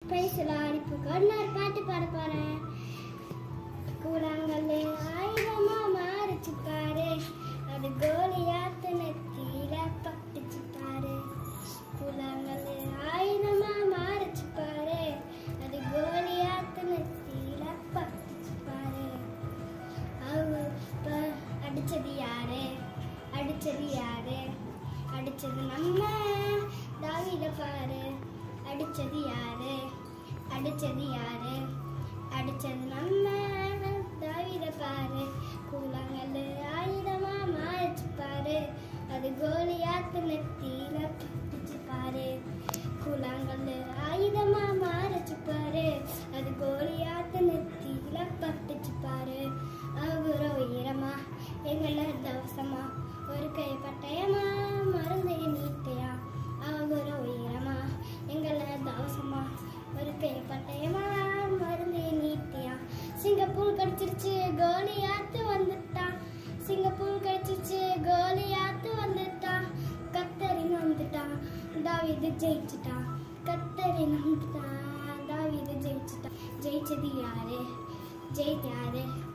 பிரைஸ்லாம் இப்போ கண்ணார் பாட்டு பாட போறேன் கூழாங்கல் ஆயுதமா மாறிச்சு பாரு அது கோலியாத்து நெத்தியில பட்டுச்சு பாரு கூழாங்கல் ஆயுதமா மாறிச்சு பாரு அது கோலியாத்து நெத்தியில பட்டுச்சு பாரு அவ ப- அடிச்சது யாரு அடிச்சது யாரு அடிச்சது நம்ம தாவித பாரு அடிச்சது யாரு அடிச்சது யாரு அடிச்சது நம்ம தாவித பாரு கூழாங்கல் ஆயுதமா மாறிச்சு பாரு அது கோலியாத்து நெத்தியில பட்டுச்சு பாரு கூழாங்கல் ஆயுதமா மாறிச்சு பாரு அது கோலியாத்து நெத்தியில பட்டுச்சு பாரு அவரோ உயரமா எங்கள தவசமா ஒரு கை பட்டயமா மருந்து நீட்டையா அவரோ உயரமா எங்கள தவசமா ஒரு கை பட்டயமா மருந்து நீட்டியா சிங்கப்பூர் கடிச்சிருச்சு கோலியாத்து வந்துட்டான் சிங்கப்பூர் கடிச்சிருச்சு கோலியாத்து வந்துட்டான் கத்தரின் வந்துட்டான் தாவீது ஜெயிச்சுட்டான் கத்தரின் வந்துட்டான் தாவீது ஜெயிச்சுட்டான் ஜெயிச்சது யாரு ஜெயித்த யாரு